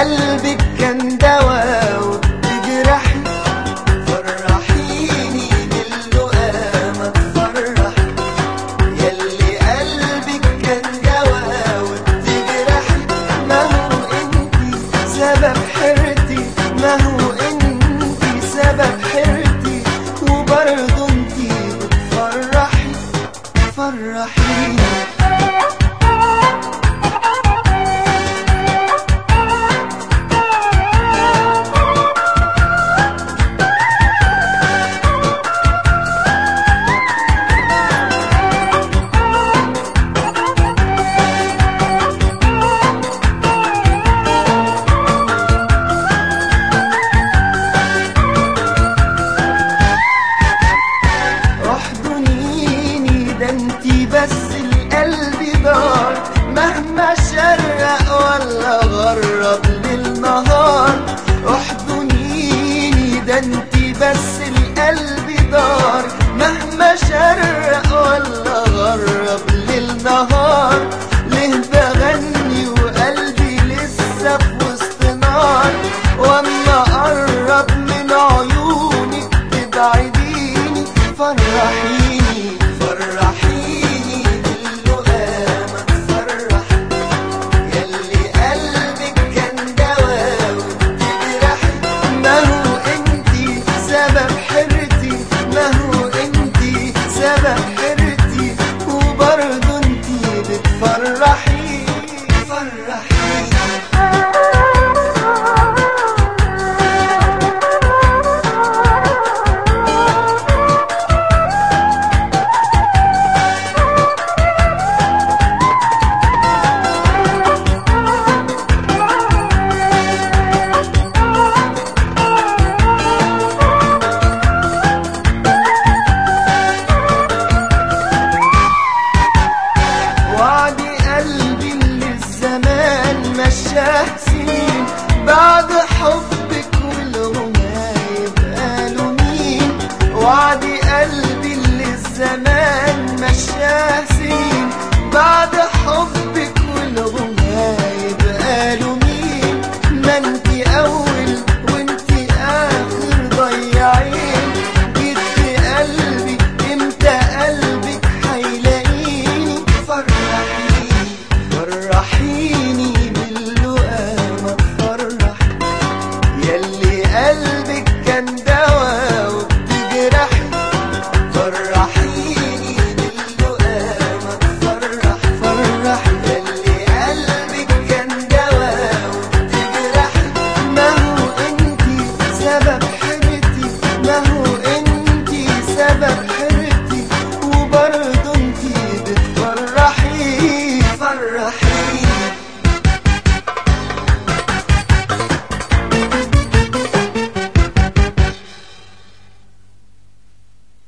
قلبك كان دواء وبتجرحي فرحيني باللقامة تفرحي يلي قلبك كان دواء وبتجرحي ما هو انتي سبب حيرتي ما هو انتي سبب حيرتي وبرضه انتي بتفرحي فرحيني احضنيني ده انتي بس القلب دار مهما شرق ولا غرب للنهار احضنيني ده انتي بس القلب دار مهما شرق ولا غرب للنهار ليه بغني وقلبي لسه في وسط نار واما اقرب من عيونك تبعديني فرحيني فرحيني باللقامة فرحي يلي قلبك كان دواء وبتجرحي ما هو انتي سبب حيرتي ما هو انتي سبب حيرتي وبرضه انتي بتفرحي فرحيني وعدي قلبي اللي الزمان مشاه سنين بعد حبك والغنى يبقى له مين وعدي قلبي اللي الزمان مشاه سنين بعد حبك والغنى يبقى له مين ما انتي اول وانتي اخر ضيعين جيت في قلبي امتى قلبك هيلاقيني فرحيني فرحيني باللقامة فرحي يلي قلبك كان دواء وبتجرحي فرحيني باللقامة فرح فرح يلي قلبك كان دواء وبتجرحي ما هو انتي سبب حيرتي ما هو انتي سبب حيرتي وبرضه انتي بتفرحي فرحيني